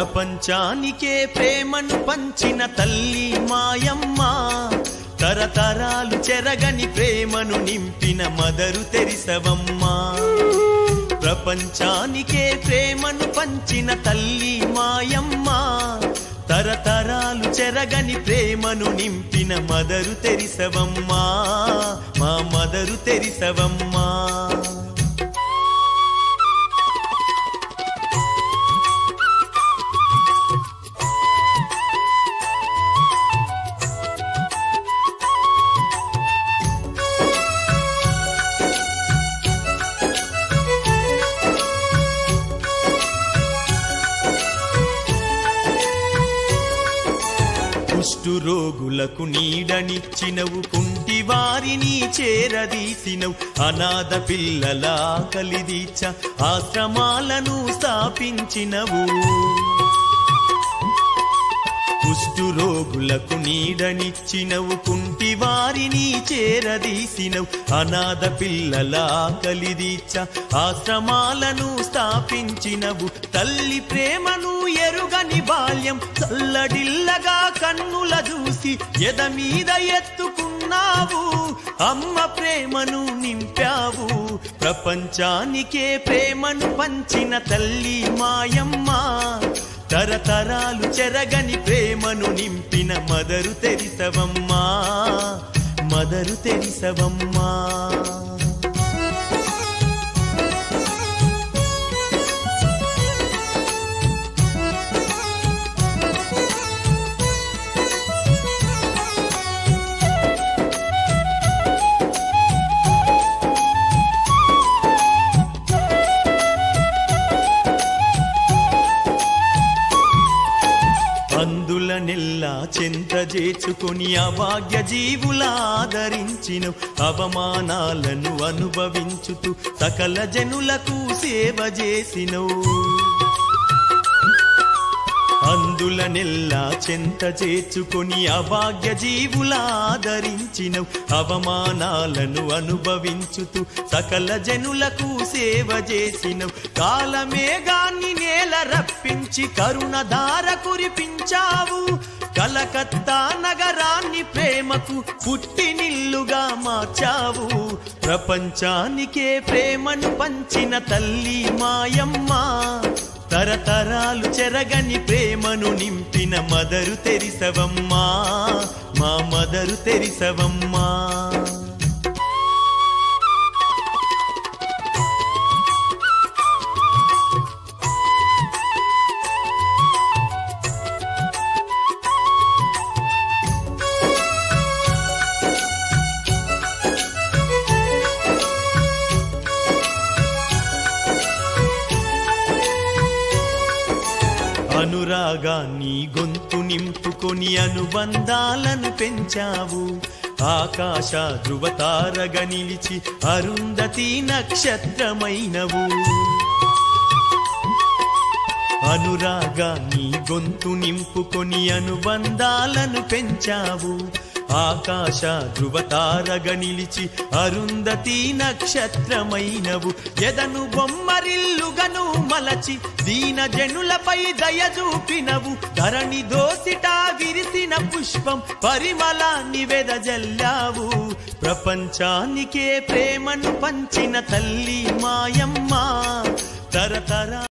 ప్రపంచానికే ప్రేమను పంచిన తల్లి మాయమ్మ తరతరాలు చెరగని ప్రేమను నింపిన మదరు తెరిసవమ్మా ప్రపంచానికే ప్రేమను పంచిన తల్లి మాయమ్మ తరతరాలు చెరగని ప్రేమను నింపిన మదరు తెరిసవమ్మా మా మదరు తెరిసవమ్మా కుష్టు రోగులకు నీడనిచ్చినవు కుంటి వారిని చేరదీసినవు అనాథ పిల్లల కలిదీచ ఆశ్రమాలను స్థాపించినవు కుష్టు రోగులకు నీడనిచ్చినవు కుంటి వారిని చేరదీసినవు అనాథ పిల్లల కలిదీచ ఆశ్రమాలను స్థాపించినవు తల్లి ప్రేమను ఎరుగని బాల్యం చల్లడిల్లగా కన్నుల చూసి ఎద మీద ఎత్తుకున్నావు అమ్మ ప్రేమను నింపావు ప్రపంచానికే ప్రేమను పంచిన తల్లి మాయమ్మ తరతరాలు చెరగని ప్రేమను నింపిన మదరు తెరిసవమ్మా మదరు తెరిసవమ్మా అందుల నెల్లా చెంత చేర్చుకొని అభాగ్య జీవులాదరించిన అవమానాలను అనుభవించుతూ సకల జనులకు సేవ చేసినవు అందుల నెల్లా చెంత చేర్చుకొని అభాగ్య జీవులాదరించినవు అవమానాలను అనుభవించుతూ సకల జనులకు సేవ చేసినవు కాలమేఘాన్ని నేల రప్పించి కరుణధార కురిపించావు కలకత్తా నగరాన్ని ప్రేమకు పుట్టినిల్లుగా మార్చావు ప్రపంచానికే ప్రేమను పంచిన తల్లి మాయమ్మ తరతరాలు చెరగని ప్రేమను నింపిన మదరు తెరిసవమ్మా మా మదరు తెరిసవమ్మా అనురాగాన్ని గొంతు నింపుకొని అనుబంధాలను పెంచావు ఆకాశ ధృవతారగా నిలిచి అరుంధతి నక్షత్రమైనవు అనురాగాన్ని గొంతు నింపుకొని అనుబంధాలను పెంచావు ఆకాశ ధృవతారగా నిలిచి అరుంధతి నక్షత్రమైనవు ఎదను బొమ్మరిల్లుగను మలచి దీన జనులపై దయ చూపినవు ధరణి దోసిట విరిసిన పుష్పం పరిమళాన్ని వెదజల్లావు ప్రపంచానికే ప్రేమను పంచిన తల్లి మాయమ్మ తరతరా